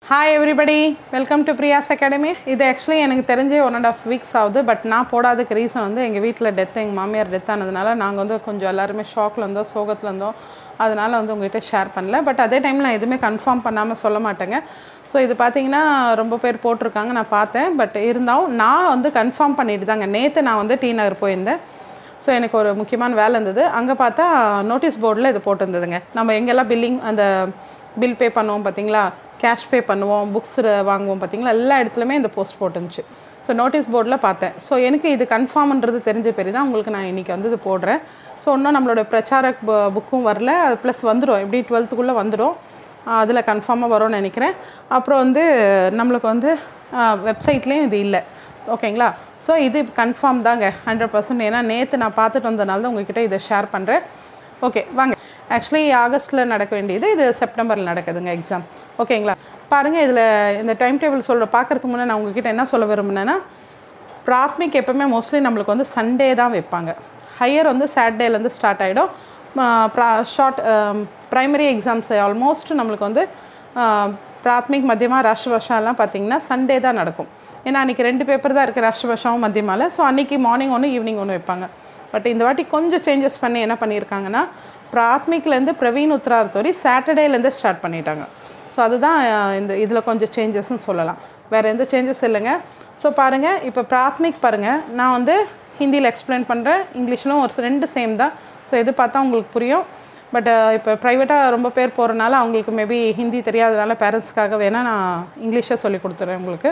hi everybody welcome to Priya's academy இது actually எனக்கு தெரிஞ்சே ஒன் அண்ட் ஆஃப் வீக்ஸ் ஆகுது பட் நான் போடாததுக்கு ரீசன் வந்து எங்கள் வீட்டில் டெத் எங்கள் மாமியார் டெத் ஆனதுனால நாங்கள் வந்து கொஞ்சம் எல்லாருமே ஷாக்கில் இருந்தோம் சோகத்தில் இருந்தோம் அதனால் வந்து உங்ககிட்ட ஷேர் பண்ணல பட் அதே டைமில் நான் எதுவுமே கன்ஃபார்ம் பண்ணாமல் சொல்ல மாட்டேங்க ஸோ இது பார்த்தீங்கன்னா ரொம்ப பேர் போட்டிருக்காங்க நான் பார்த்தேன் பட் இருந்தாலும் நான் வந்து கன்ஃபார்ம் பண்ணிட்டு தாங்க நேற்று நான் வந்து டி நகர் போயிருந்தேன் ஸோ எனக்கு ஒரு முக்கியமான வேலை இருந்தது அங்கே பார்த்தா நோட்டீஸ் போர்டில் இது போட்டிருந்ததுங்க நம்ம எங்கெல்லாம் பில்லிங் அந்த பில் பே பண்ணுவோம் பார்த்தீங்களா கேஷ் பே பண்ணுவோம் புக்ஸ் வாங்குவோம் பார்த்தீங்களா எல்லா இடத்துலையுமே இந்த போஸ்ட் போட்டுருந்துச்சு ஸோ நோட்டீஸ் போர்டில் பார்த்தேன் ஸோ எனக்கு இது கன்ஃபார்ம்ன்றது தெரிஞ்ச பேர் தான் உங்களுக்கு நான் இன்றைக்கி வந்து இது போடுறேன் ஸோ இன்னும் நம்மளோட பிரச்சாரக் புக்கும் வரல அது ப்ளஸ் வந்துடும் எப்படி டுவெல்த்துக்குள்ளே வந்துடும் அதில் கன்ஃபார்மாக வரும்னு நினைக்கிறேன் அப்புறம் வந்து நம்மளுக்கு வந்து வெப்சைட்லேயும் இது இல்லை ஓகேங்களா ஸோ இது கன்ஃபார்ம் தாங்க ஹண்ட்ரட் பர்சன்ட் ஏன்னா நேற்று நான் பார்த்துட்டு வந்தனால தான் உங்ககிட்ட இதை ஷேர் பண்ணுறேன் ஓகே வாங்க ஆக்சுவலி ஆகஸ்ட்டில் நடக்க வேண்டியது இது செப்டம்பரில் நடக்குதுங்க எக்ஸாம் ஓகேங்களா பாருங்கள் இதில் இந்த டைம் டேபிள் சொல்கிற பார்க்குறதுக்கு முன்னே நான் உங்ககிட்ட என்ன சொல்ல விரும்புனேன்னா பிராத்மிக் எப்போவுமே மோஸ்ட்லி நம்மளுக்கு வந்து சண்டே தான் வைப்பாங்க ஹையர் வந்து சாட்டர்டேலேருந்து ஸ்டார்ட் ஆகிடும் ஷார்ட் ப்ரைமரி எக்ஸாம்ஸ் ஆல்மோஸ்ட் நம்மளுக்கு வந்து பிராத்மிக் மத்தியமா ராஷ்டிரபாஷாலாம் பார்த்திங்கன்னா சண்டே தான் நடக்கும் ஏன்னா அன்றைக்கி ரெண்டு பேப்பர் தான் இருக்குது ராஷ்டிரபாஷாவும் மத்தியமாவில் ஸோ அன்றைக்கி மார்னிங் ஒன்று ஈவினிங் ஒன்று வைப்பாங்க பட் இந்த வாட்டி கொஞ்சம் சேஞ்சஸ் பண்ணி என்ன பண்ணியிருக்காங்கன்னா பிராத்மிக்லேருந்து பிரவீன் உத்ரார்த்தோரி சாட்டர்டேலேருந்து ஸ்டார்ட் பண்ணிட்டாங்க ஸோ அதுதான் இந்த இதில் கொஞ்சம் சேஞ்சஸ்ன்னு சொல்லலாம் வேறு எந்த சேஞ்சஸ் இல்லைங்க ஸோ பாருங்கள் இப்போ பிராத்மிக் பாருங்கள் நான் வந்து ஹிந்தியில் எக்ஸ்பிளைன் பண்ணுறேன் இங்கிலீஷ்லும் ஒரு ரெண்டு சேம் தான் ஸோ எது பார்த்தா உங்களுக்கு புரியும் பட் இப்போ ப்ரைவேட்டாக ரொம்ப பேர் போகிறனால அவங்களுக்கு மேபி ஹிந்தி தெரியாதனால பேரண்ட்ஸ்க்காக வேணால் நான் இங்கிலீஷை சொல்லி கொடுத்துட்றேன் உங்களுக்கு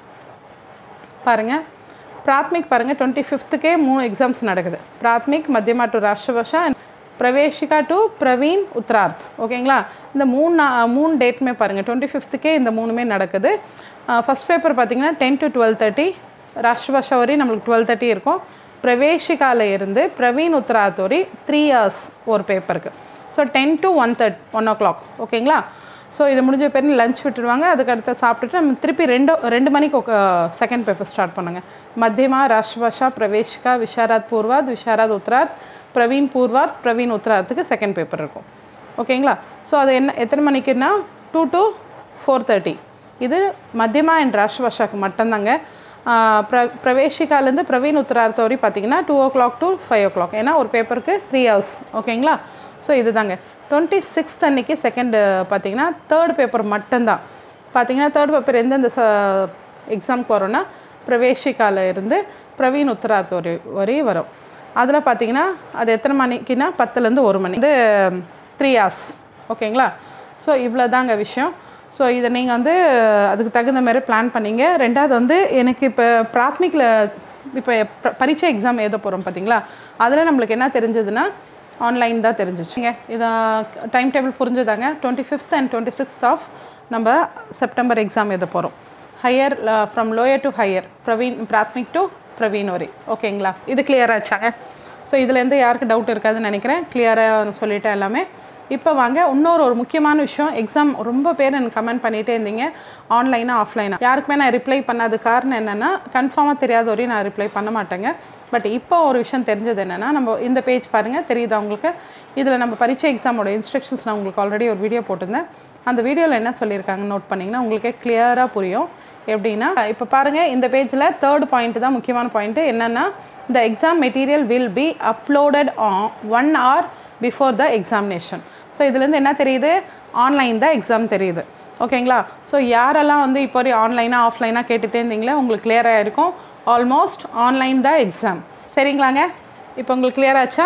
பாருங்கள் பிராத்மிக் பாருங்கள் டுவெண்ட்டி ஃபிஃப்த்துக்கே மூணு எக்ஸாம்ஸ் நடக்குது Prathmik Madhyama to Rashtrabhasha and Praveshika to Praveen Uttarardh ஓகேங்களா இந்த மூணு நா- மூணு டேட்டுமே பாருங்கள் டுவெண்ட்டி ஃபிஃப்த்துக்கே இந்த மூணுமே நடக்குது ஃபஸ்ட் பேப்பர் பார்த்தீங்கன்னா ten to twelve thirty Rashtrabhasha வரையும் நம்மளுக்கு டுவெல் தேர்ட்டி இருக்கும் பிரவேஷிகால இருந்து பிரவீன் உத்ரார்த் வரை த்ரீ இயர்ஸ் ஒரு பேப்பருக்கு so ten to one third one o'clock ஓகேங்களா ஸோ இது முடிஞ்ச பேர் லஞ்ச் விட்டுடுவாங்க அதுக்கடுத்து சாப்பிட்டுட்டு நம்ம திருப்பி ரெண்டு ரெண்டு மணிக்கு செகண்ட் பேப்பர் ஸ்டார்ட் பண்ணுங்க மத்தியமா ராஷ்டிரபாஷா பிரவேஷிகா விஷாராத் பூர்வாத் விஷாராத் உத்ராத் பிரவீன் பூர்வாத் பிரவீன் உத்ராத்துக்கு செகண்ட் பேப்பர் இருக்கும் ஓகேங்களா ஸோ அது என்ன எத்தனை மணிக்குன்னா டூ டு ஃபோர் தேர்ட்டி இது மத்தியமா அண்ட் ராஷ்டிரபாஷாக்கு மட்டும்தாங்க ஆஹ் பிர பிரவேஷிகாலேருந்து பிரவீன் உத்தரார்த்த வரை பார்த்தீங்கன்னா two o'clock to five o'clock ஏன்னா ஒரு பேப்பருக்கு த்ரீ ஹவர்ஸ் ஓகேங்களா ஸோ இதுதாங்க டுவெண்ட்டி சிக்ஸ்த் அன்னைக்கு செகண்டு பார்த்தீங்கன்னா தேர்ட் பேப்பர் மட்டும்தான் பார்த்தீங்கன்னா தேர்ட் பேப்பர் எந்தெந்த ச எக்ஸாம்க்கு வரோன்னா பிரவேஷிகால இருந்து பிரவீன் உத்தரார்த்த வரை வரை வரும் அதில் பார்த்தீங்கன்னா அது எத்தனை மணிக்குன்னா பத்துலேருந்து ஒரு மணி இது த்ரீ ஹவர்ஸ் ஓகேங்களா ஸோ இவ்வளோ தாங்க விஷயம் ஸோ இதை நீங்கள் வந்து அதுக்கு தகுந்த மாதிரி பிளான் பண்ணீங்க ரெண்டாவது வந்து எனக்கு இப்போ பிராத்மிக்கில் இப்போ ப- பரீட்சை எக்ஸாம் எழுத போகிறோம் பார்த்தீங்களா அதில் நம்மளுக்கு என்ன தெரிஞ்சதுன்னா ஆன்லைன் தான் தெரிஞ்சிச்சுங்க இதை டைம் டேபிள் புரிஞ்சுதாங்க twenty fifth and twenty sixth of நம்ம செப்டம்பர் எக்ஸாம் எழுத போகிறோம் higher from lower to higher Praveen Prathmik to Praveen வரை ஓகேங்களா இது clear ஆச்சாங்க ஸோ இதுலேருந்து யாருக்கு டவுட் இருக்காதுன்னு நினைக்கிறேன் கிளியராக சொல்லிட்டேன் எல்லாமே இப்போ வாங்க இன்னொரு ஒரு முக்கியமான விஷயம் எக்ஸாம் ரொம்ப பேர் எனக்கு கமெண்ட் பண்ணிகிட்டே இருந்தீங்க ஆன்லைனா ஆஃப்லைனா யாருக்குமே நான் ரிப்ளை பண்ணாத காரணம் என்னென்னா கன்ஃபார்மாக தெரியாத வரையும் நான் ரிப்ளை பண்ண மாட்டேங்க பட் இப்போ ஒரு விஷயம் தெரிஞ்சது என்னென்னா நம்ம இந்த பேஜ் பாருங்கள் தெரியுதா உங்களுக்கு இதில் நம்ம பரீட்சை எக்ஸாமோட இன்ஸ்ட்ரக்ஷன்ஸ் நான் உங்களுக்கு ஆல்ரெடி ஒரு வீடியோ போட்டிருந்தேன் அந்த வீடியோவில் என்ன சொல்லியிருக்காங்க நோட் பண்ணிங்கன்னா உங்களுக்கே கிளியராக புரியும் எப்படின்னா இப்போ பாருங்கள் இந்த பேஜில் தேர்ட் பாயிண்ட் தான் முக்கியமான பாயிண்ட்டு என்னென்னா the exam material will be uploaded on one hour before the examination so இதுலேருந்து என்ன தெரியுது ஆன்லைன் தான் எக்ஸாம் தெரியுது ஓகேங்களா ஸோ யாரெல்லாம் வந்து இப்போ ஒரு ஆன்லைனாக ஆஃப்லைனாக கேட்டுகிட்டே இருந்தீங்களே உங்களுக்கு கிளியராக இருக்கும் ஆல்மோஸ்ட் ஆன்லைன் தான் எக்ஸாம் சரிங்களாங்க இப்போ உங்களுக்கு clear ஆச்சா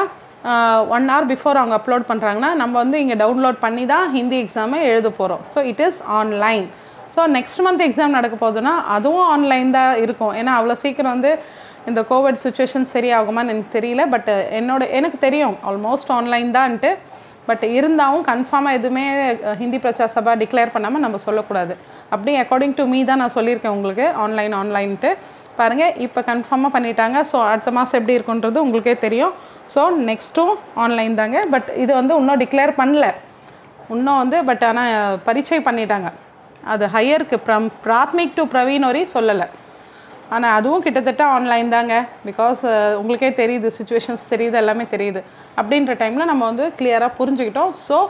ஒன் hour பிஃபோர் அவங்க அப்லோட் பண்ணுறாங்கன்னா நம்ம வந்து இங்கே டவுன்லோட் பண்ணி தான் ஹிந்தி எக்ஸாமை எழுத போகிறோம் so it is online so next month exam நடக்க போகுதுன்னா அதுவும் ஆன்லைன் தான் இருக்கும் ஏன்னா அவ்வளோ சீக்கிரம் வந்து இந்த கோவிட் சுச்சுவேஷன் சரியாகுமான்னு எனக்கு தெரியல பட் என்னோட எனக்கு தெரியும் ஆல்மோஸ்ட் ஆன்லைன் தான்ட்டு பட் இருந்தாலும் கன்ஃபார்மாக எதுவுமே அஹ், ஹிந்தி பிரச்சார சபா டிக்ளேர் பண்ணாமல் நம்ம சொல்லக்கூடாது அப்படி அக்கார்டிங் டு மீ தான் நான் சொல்லியிருக்கேன் உங்களுக்கு ஆன்லைன் ஆன்லைன்ட்டு பாருங்கள் இப்போ கன்ஃபார்மாக பண்ணிட்டாங்க ஸோ அடுத்த மாதம் எப்படி இருக்குன்றது உங்களுக்கே தெரியும் ஸோ நெக்ஸ்ட்டும் ஆன்லைன் தாங்க பட் இது வந்து இன்னும் டிக்ளேர் பண்ணல இன்னும் வந்து பட் ஆனால் பரீட்சை பண்ணிட்டாங்க அது ஹையருக்கு ப்ரம் பிராத்மிக் டு பிரவீன் வரை சொல்லலை ஆனால் அதுவும் கிட்டத்தட்ட ஆன்லைன் தாங்க பிகாஸ் உங்களுக்கே தெரியுது சுச்சுவேஷன்ஸ் தெரியுது எல்லாமே தெரியுது அப்படின்ற டைமில் நம்ம வந்து கிளியராக புரிஞ்சுக்கிட்டோம் ஸோ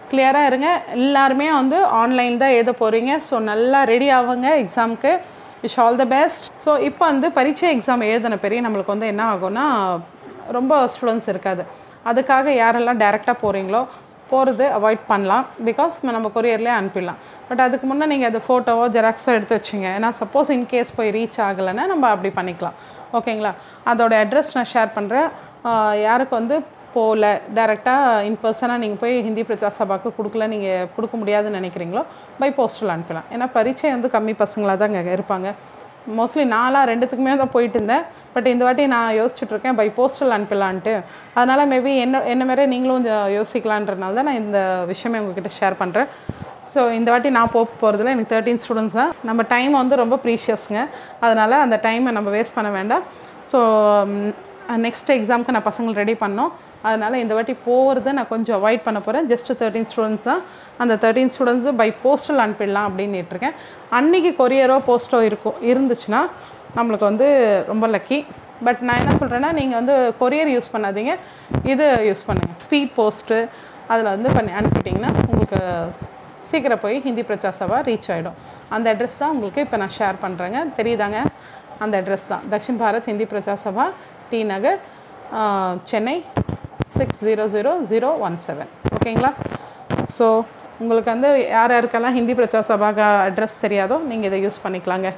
கிளியராக இருங்க எல்லாருமே வந்து ஆன்லைன் தான் எழுத போகிறீங்க ஸோ நல்லா ரெடி ஆகுங்க எக்ஸாமுக்கு wish all the best so இப்போ வந்து பரீட்சை எக்ஸாம் எழுதின பெரிய நம்மளுக்கு வந்து என்ன ஆகும்னா ரொம்ப ஸ்டூடெண்ட்ஸ் இருக்காது அதுக்காக யாரெல்லாம் டேரெக்டாக போகிறீங்களோ போகிறது அவாய்ட் பண்ணலாம் பிகாஸ் நம்ம கொரியர்லேயே அனுப்பிடலாம் பட் அதுக்கு முன்னே நீங்கள் அது ஃபோட்டோவோ ஜெராக்ஸோ எடுத்து வச்சுங்க ஏன்னா சப்போஸ் இன்கேஸ் போய் ரீச் ஆகலைன்னா நம்ம அப்படி பண்ணிக்கலாம் ஓகேங்களா அதோட அட்ரஸ் நான் ஷேர் பண்ணுறேன் யாருக்கு வந்து போகல டேரெக்டாக இன் பர்சனாக நீங்கள் போய் ஹிந்தி பிரச்சார சபாக்கு கொடுக்கல நீங்கள் கொடுக்க முடியாதுன்னு நினைக்கிறீங்களோ பை போஸ்டல் அனுப்பலாம் ஏன்னா பரீட்சை வந்து கம்மி பசங்களாக தான் இங்கே இருப்பாங்க மோஸ்ட்லி நாலாக ரெண்டுத்துக்குமே தான் போயிட்டு இருந்தேன் பட் இந்த வாட்டி நான் யோசிச்சுட்டு இருக்கேன் பை போஸ்டல் அனுப்பலான்ட்டு அதனால் மேபி என்ன என்ன மாதிரி நீங்களும் கொஞ்சம் யோசிக்கலான்றனால தான் நான் இந்த விஷயமே உங்ககிட்ட ஷேர் பண்ணுறேன் ஸோ இந்த வாட்டி நான் போக போகிறதுல எனக்கு தேர்ட்டீன் ஸ்டூடெண்ட்ஸ் தான் நம்ம டைம் வந்து ரொம்ப ப்ரீஷியஸ்ங்க அதனால் அந்த டைமை நம்ம வேஸ்ட் பண்ண வேண்டாம் ஸோ நெக்ஸ்ட் எக்ஸாமுக்கு நான் பசங்களை ரெடி பண்ணோம் அதனால் இந்த வாட்டி போகிறத நான் கொஞ்சம் அவாய்ட் பண்ண போகிறேன் ஜஸ்ட் தேர்ட்டீன் ஸ்டூடெண்ட்ஸ் தான் அந்த தேர்ட்டீன் ஸ்டூடெண்ட்ஸு பை போஸ்டல் அனுப்பிடலாம் அப்படின்னு இருக்கேன் அன்றைக்கி கொரியரோ போஸ்ட்டோ இருக்கும் இருந்துச்சுன்னா நம்மளுக்கு வந்து ரொம்ப லக்கி பட் நான் என்ன சொல்கிறேன்னா நீங்கள் வந்து கொரியர் யூஸ் பண்ணாதீங்க இது யூஸ் பண்ணுங்கள் ஸ்பீட் போஸ்ட்டு அதில் வந்து பண்ணி அனுப்பிட்டிங்கன்னா உங்களுக்கு சீக்கிரம் போய் ஹிந்தி பிரச்சார சபா ரீச் ஆகிடும் அந்த அட்ரஸ் தான் உங்களுக்கு இப்போ நான் ஷேர் பண்ணுறேங்க தெரியுதாங்க அந்த அட்ரஸ் தான் Dakshin Bharat Hindi Prachar Sabha T Nagar ah, Chennai six zero zero zero one seven ஓகேங்களா ஸோ உங்களுக்கு வந்து யார் யாருக்கெல்லாம் ஹிந்தி பிரச்சார சபாக்கு அட்ரஸ் தெரியாதோ நீங்கள் இதை யூஸ் பண்ணிக்கலாங்க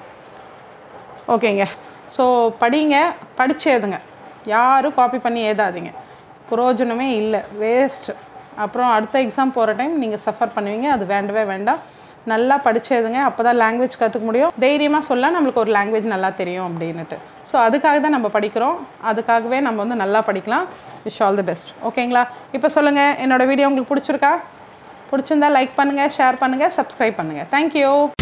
ஓகேங்க ஸோ படிங்க படிச்சு எழுதுங்க யாரும் காப்பி பண்ணி எழுதாதீங்க பிரயோஜனமே இல்லை வேஸ்ட் அப்புறம் அடுத்த எக்ஸாம் போகிற டைம் நீங்கள் சஃபர் பண்ணுவீங்க அது வேண்டவே வேண்டாம் நல்லா படிச்சு எழுதுங்க அப்போ தான் லாங்குவேஜ் கற்றுக்க முடியும் தைரியமாக சொல்ல நம்மளுக்கு ஒரு லாங்குவேஜ் நல்லா தெரியும் அப்படின்னுட்டு ஸோ அதுக்காக தான் நம்ம படிக்கிறோம் அதுக்காகவே நம்ம வந்து நல்லா படிக்கலாம் விஷ் ஆல் தி பெஸ்ட் ஓகேங்களா இப்போ சொல்லுங்கள் என்னோட வீடியோ உங்களுக்கு பிடிச்சிருக்கா பிடிச்சிருந்தா லைக் பண்ணுங்கள் ஷேர் பண்ணுங்கள் சப்ஸ்கிரைப் பண்ணுங்கள் தேங்க்யூ